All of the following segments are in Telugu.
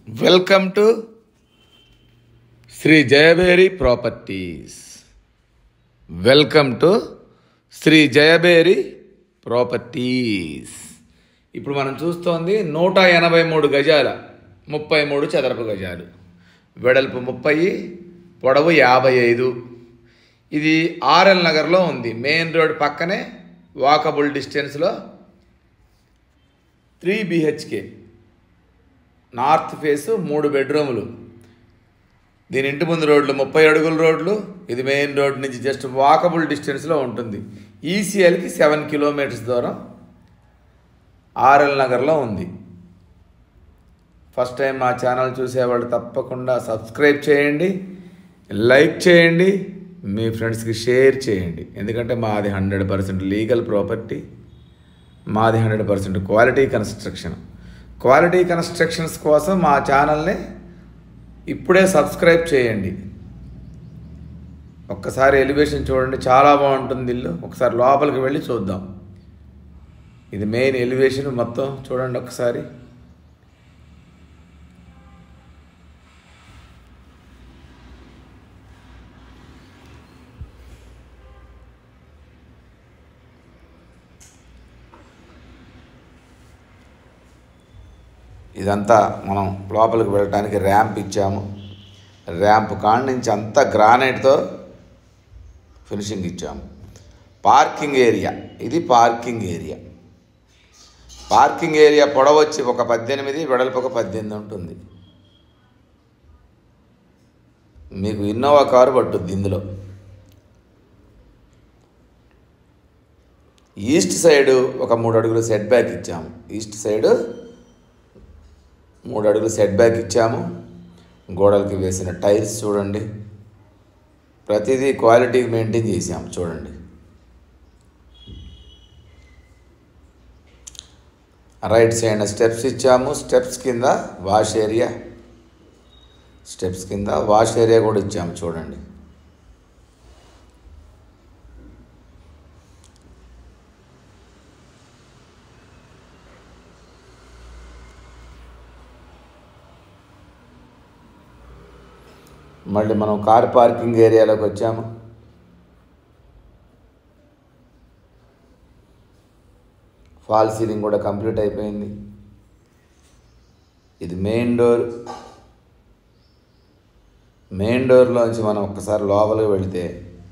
welcome to Shri Jayaberi properties welcome to Shri Jayaberi properties ఇప్పుడు మనం చూస్తోంది నూట ఎనభై మూడు గజాల ముప్పై మూడు చదరపు గజాలు వెడల్పు ముప్పై పొడవు యాభై ఐదు ఇది ఆర్ఎల్ నగర్లో ఉంది మెయిన్ రోడ్ పక్కనే వాకబుల్ డిస్టెన్స్లో త్రీ బిహెచ్కే నార్త్ ఫేస్ మూడు బెడ్రూములు దీని ఇంటి ముందు రోడ్లు ముప్పై అడుగుల రోడ్లు ఇది మెయిన్ రోడ్ నుంచి జస్ట్ వాకబుల్ డిస్టెన్స్లో ఉంటుంది ఈసీఎల్కి సెవెన్ కిలోమీటర్స్ దూరం ఆర్ఎల్ నగర్లో ఉంది ఫస్ట్ టైం మా ఛానల్ చూసేవాళ్ళు తప్పకుండా సబ్స్క్రైబ్ చేయండి లైక్ చేయండి మీ ఫ్రెండ్స్కి షేర్ చేయండి ఎందుకంటే మాది హండ్రెడ్ పర్సెంట్ లీగల్ ప్రాపర్టీ మాది hundred percent quality construction quality constructions కోసం మా ఛానల్ని ఇప్పుడే సబ్స్క్రైబ్ చేయండి ఒక్కసారి ఎలివేషన్ చూడండి చాలా బాగుంటుంది ఇల్లు ఒకసారి లోపలికి వెళ్ళి చూద్దాం ఇది మెయిన్ ఎలివేషన్ మొత్తం చూడండి ఒకసారి ఇదంతా మనం లోపలికి వెళ్ళడానికి ర్యాంప్ ఇచ్చాము ర్యాంప్ కాడ నుంచి అంతా గ్రానైట్తో ఫినిషింగ్ ఇచ్చాము పార్కింగ్ ఏరియా ఇది పార్కింగ్ ఏరియా పార్కింగ్ ఏరియా పొడవచ్చి ఒక పద్దెనిమిది వెడల్పు ఒక పద్దెనిమిది ఉంటుంది మీకు ఇన్నోవా కారు పట్టుద్ది ఇందులో ఈస్ట్ సైడు ఒక మూడు అడుగులు సెట్ బ్యాక్ ఇచ్చాము ఈస్ట్ సైడు మూడు అడుగులు సెట్ బ్యాక్ ఇచ్చాము గోడలకి వేసిన టైల్స్ చూడండి ప్రతిదీ క్వాలిటీ మెయింటైన్ చేసాము చూడండి రైట్ సైడ్ స్టెప్స్ ఇచ్చాము స్టెప్స్ కింద వాష్ ఏరియా స్టెప్స్ కింద వాష్ ఏరియా కూడా ఇచ్చాము చూడండి మళ్ళీ మనం కార్ పార్కింగ్ ఏరియాలోకి వచ్చాము ఫాల్ సీలింగ్ కూడా కంప్లీట్ అయిపోయింది ఇది మెయిన్ డోర్ మెయిన్ డోర్లోంచి మనం ఒక్కసారి లోపలికి వెళితే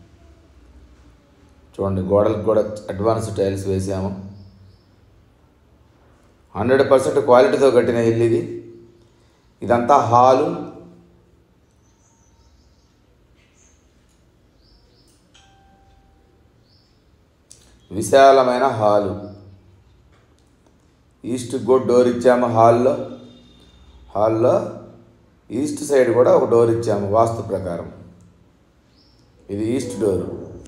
చూడండి గోడలకు కూడా అడ్వాన్స్ టైల్స్ వేసాము హండ్రెడ్ పర్సెంట్ క్వాలిటీతో కట్టిన ఇల్లు ఇది ఇదంతా హాలు విశాలమైన హాలు ఈస్ట్ కూడా డోర్ ఇచ్చాము హాల్లో హాల్లో ఈస్ట్ సైడ్ కూడా ఒక డోర్ ఇచ్చాము వాస్తు ప్రకారం ఇది ఈస్ట్ డోర్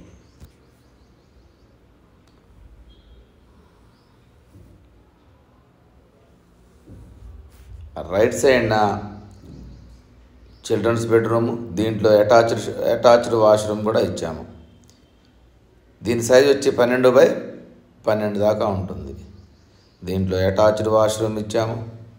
రైట్ సైడ్న చిల్డ్రన్స్ బెడ్రూమ్ దీంట్లో అటాచ్డ్ అటాచ్డ్ వాష్రూమ్ కూడా ఇచ్చాము దీని సైజ్ వచ్చి పన్నెండు బై పన్నెండు దాకా ఉంటుంది దీంట్లో అటాచ్డ్ వాష్రూమ్ ఇచ్చాము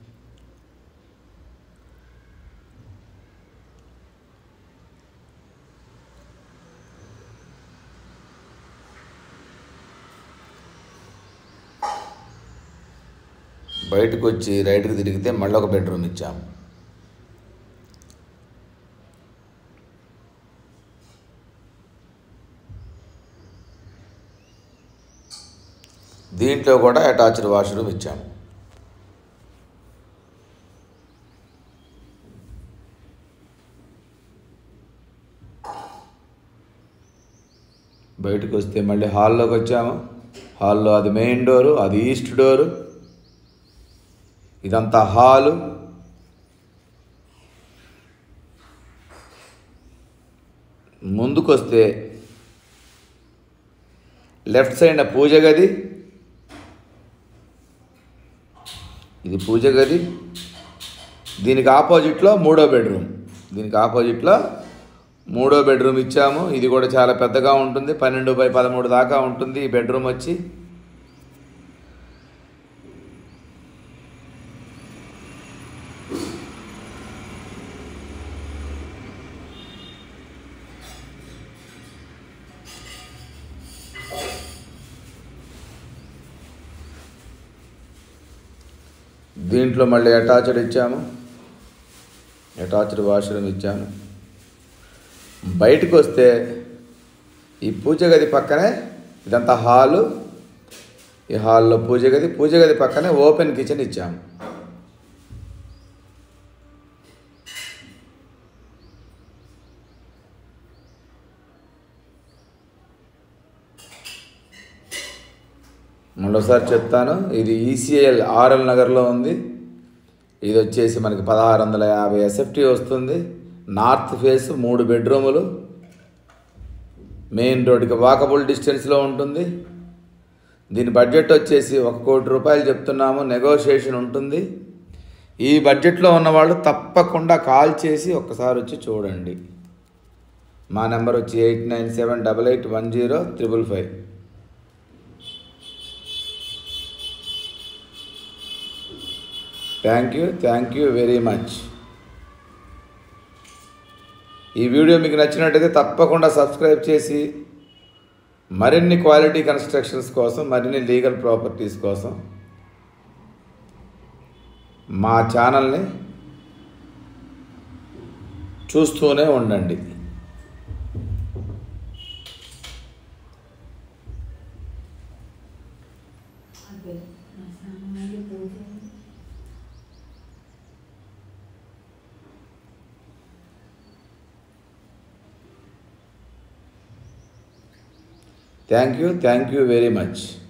బయటకు వచ్చి రైట్కి తిరిగితే మళ్ళీ ఒక బెడ్రూమ్ ఇచ్చాము దీంట్లో కూడా అటాచ్డ్ వాష్రూమ్ ఇచ్చాము బయటకు వస్తే మళ్ళీ హాల్లోకి వచ్చాము హాల్లో అది మెయిన్ డోరు అది ఈస్ట్ డోరు ఇదంతా హాలు ముందుకొస్తే లెఫ్ట్ సైడ్ పూజ గది ఇది పూజ గది దీనికి ఆపోజిట్లో మూడో బెడ్రూమ్ దీనికి ఆపోజిట్లో మూడో బెడ్రూమ్ ఇచ్చాము ఇది కూడా చాలా పెద్దగా ఉంటుంది పన్నెండు బై పదమూడు దాకా ఉంటుంది ఈ బెడ్రూమ్ వచ్చి దీంట్లో మళ్ళీ అటాచ్డ్ ఇచ్చాము అటాచ్డ్ వాష్రూమ్ ఇచ్చాము బయటకు వస్తే ఈ పూజ గది పక్కనే ఇదంతా హాలు ఈ హాల్లో పూజ గది పూజ గది పక్కనే ఓపెన్ కిచెన్ ఇచ్చాము మరోసారి చెప్తాను ఇది ఈసీఎల్ ఆర్ఎల్ నగర్లో ఉంది ఇది వచ్చేసి మనకి పదహారు వందల యాభై ఎస్ఎఫ్టీ వస్తుంది నార్త్ ఫేస్ మూడు బెడ్రూములు మెయిన్ రోడ్డుకి వాకబుల్ డిస్టెన్స్లో ఉంటుంది దీని బడ్జెట్ వచ్చేసి ఒక కోటి రూపాయలు చెప్తున్నాము నెగోషియేషన్ ఉంటుంది ఈ బడ్జెట్లో ఉన్నవాళ్ళు తప్పకుండా కాల్ చేసి ఒక్కసారి వచ్చి చూడండి మా నెంబర్ వచ్చి eight nine seven double eight one zero triple five thank you thank you very much ఈ వీడియో మీకు నచ్చినట్టయితే తప్పకుండా సబ్స్క్రైబ్ చేసి మరిన్ని క్వాలిటీ కన్స్ట్రక్షన్స్ కోసం మరిన్ని లీగల్ ప్రాపర్టీస్ కోసం మా ఛానల్ని చూస్తూనే ఉండండి అదే నా స్నానం పూజ thank you thank you very much